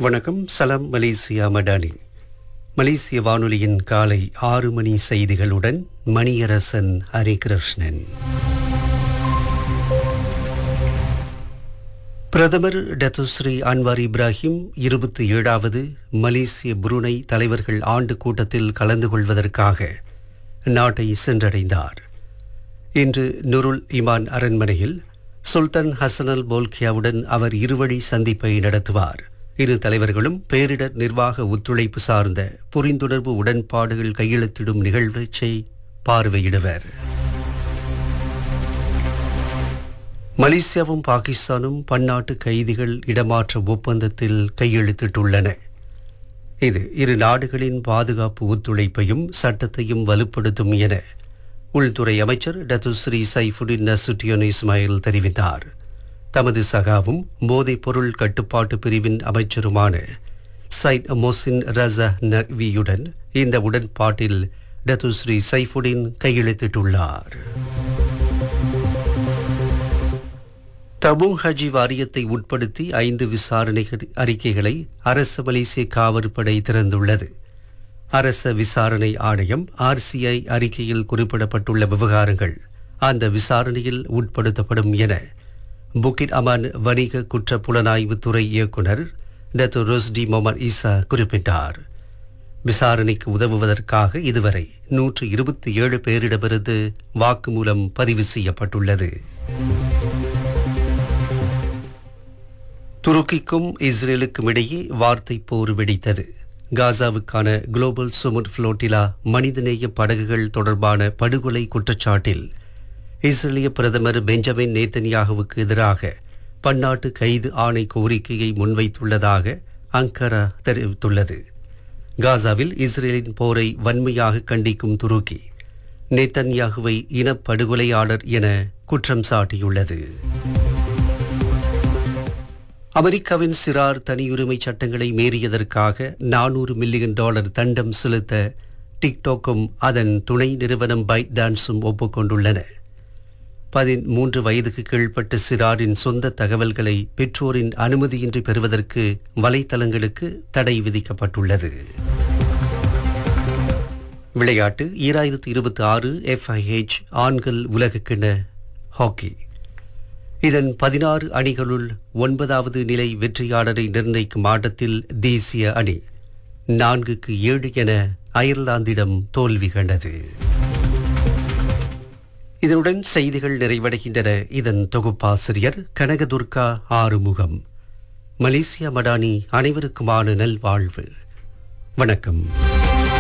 வணக்கம் சலாம் மலேசியா மடானி மலேசிய வானொலியின் காலை ஆறு மணி செய்திகளுடன் மணியரசன் ஹரிகிருஷ்ணன் பிரதமர் டத்துஸ்ரீ அன்வார் இப்ராஹிம் இருபத்தி ஏழாவது மலேசிய புருனை தலைவர்கள் ஆண்டு கூட்டத்தில் கலந்து கொள்வதற்காக நாட்டை சென்றடைந்தார் இன்று நுருல் இமான் அரண்மனையில் சுல்தான் ஹசனல் போல்கியாவுடன் அவர் இருவழி சந்திப்பை நடத்துவார் இரு தலைவர்களும் பேரிடர் நிர்வாக ஒத்துழைப்பு சார்ந்த புரிந்துணர்வு உடன்பாடுகள் கையெழுத்திடும் நிகழ்ச்சியை பார்வையிடுவர் மலேசியாவும் பாகிஸ்தானும் பன்னாட்டு கைதிகள் இடமாற்ற ஒப்பந்தத்தில் கையெழுத்திட்டுள்ளன இது இரு நாடுகளின் பாதுகாப்பு ஒத்துழைப்பையும் சட்டத்தையும் வலுப்படுத்தும் என உள்துறை அமைச்சர் டத்துஸ்ரீ சைஃபுடின் நசுட்டியோன் இஸ்மாயில் தெரிவித்தார் தமது சகாவும் போதைப் பொருள் கட்டுப்பாட்டு பிரிவின் அமைச்சருமான சைட் மொசின் ரசா நக்வியுடன் இந்த உடன்பாட்டில் டத்துஸ்ரீ சைஃபுடின் கையெழுத்திட்டுள்ளார் தபுங் ஹஜி வாரியத்தை உட்படுத்தி ஐந்து விசாரணை அறிக்கைகளை அரச மலேசிய காவற்படை திறந்துள்ளது அரச விசாரணை ஆணையம் ஆர்சிஐ அறிக்கையில் குறிப்பிடப்பட்டுள்ள விவகாரங்கள் அந்த விசாரணையில் உட்படுத்தப்படும் என புக்கிட் அமான் வணிக குற்ற புலனாய்வுத் துறை இயக்குனர் டத்து ரோஸ்டி மொமர் ஈசா குறிப்பிட்டார் விசாரணைக்கு உதவுவதற்காக இதுவரை நூற்று இருபத்தி ஏழு பேரிடமிருந்து வாக்குமூலம் பதிவு செய்யப்பட்டுள்ளது துருக்கிக்கும் இஸ்ரேலுக்கும் இடையே வார்த்தை போர் வெடித்தது காசாவுக்கான குளோபல் சுமுட் புளோட்டிலா மனிதநேய படகுகள் தொடர்பான படுகொலை குற்றச்சாட்டில் இஸ்ரேலிய பிரதமர் பெஞ்சமின் நேத்தன்யாகுவுக்கு எதிராக பன்னாட்டு கைது ஆணை கோரிக்கையை முன்வைத்துள்ளதாக அங்கரா தெரிவித்துள்ளது காசாவில் இஸ்ரேலின் போரை வன்மையாக கண்டிக்கும் துருக்கி நேத்தன்யாகுவை இனப்படுகொலையாளர் என குற்றம் சாட்டியுள்ளது அமெரிக்காவின் சிறார் தனியுரிமை சட்டங்களை மீறியதற்காக நானூறு மில்லியன் டாலர் தண்டம் செலுத்த டிக்டாக்கும் அதன் துணை நிறுவனம் பைட் டான்ஸும் ஒப்புக்கொண்டுள்ளன பதிமூன்று வயதுக்கு கீழ்ப்பட்ட சிறாரின் சொந்த தகவல்களை பெற்றோரின் அனுமதியின்றி பெறுவதற்கு வலைத்தளங்களுக்கு தடை விதிக்கப்பட்டுள்ளது விளையாட்டு ஈராயிரத்தி இருபத்தி ஆறு எஃப்ஐஹெச் ஆண்கள் உலகக்கிண ஹாக்கி இதன் பதினாறு அணிகளுள் ஒன்பதாவது நிலை வெற்றியாளரை நிர்ணயிக்கும் ஆட்டத்தில் தேசிய அணி நான்குக்கு ஏழு என அயர்லாந்திடம் தோல்வி கண்டது இதனுடன் செய்திகள் நிறைவடைகின்றன இதன் தொகுப்பாசிரியர் கனகதுர்கா ஆறுமுகம் மலேசியா மடானி அனைவருக்குமான நல்வாழ்வு வணக்கம்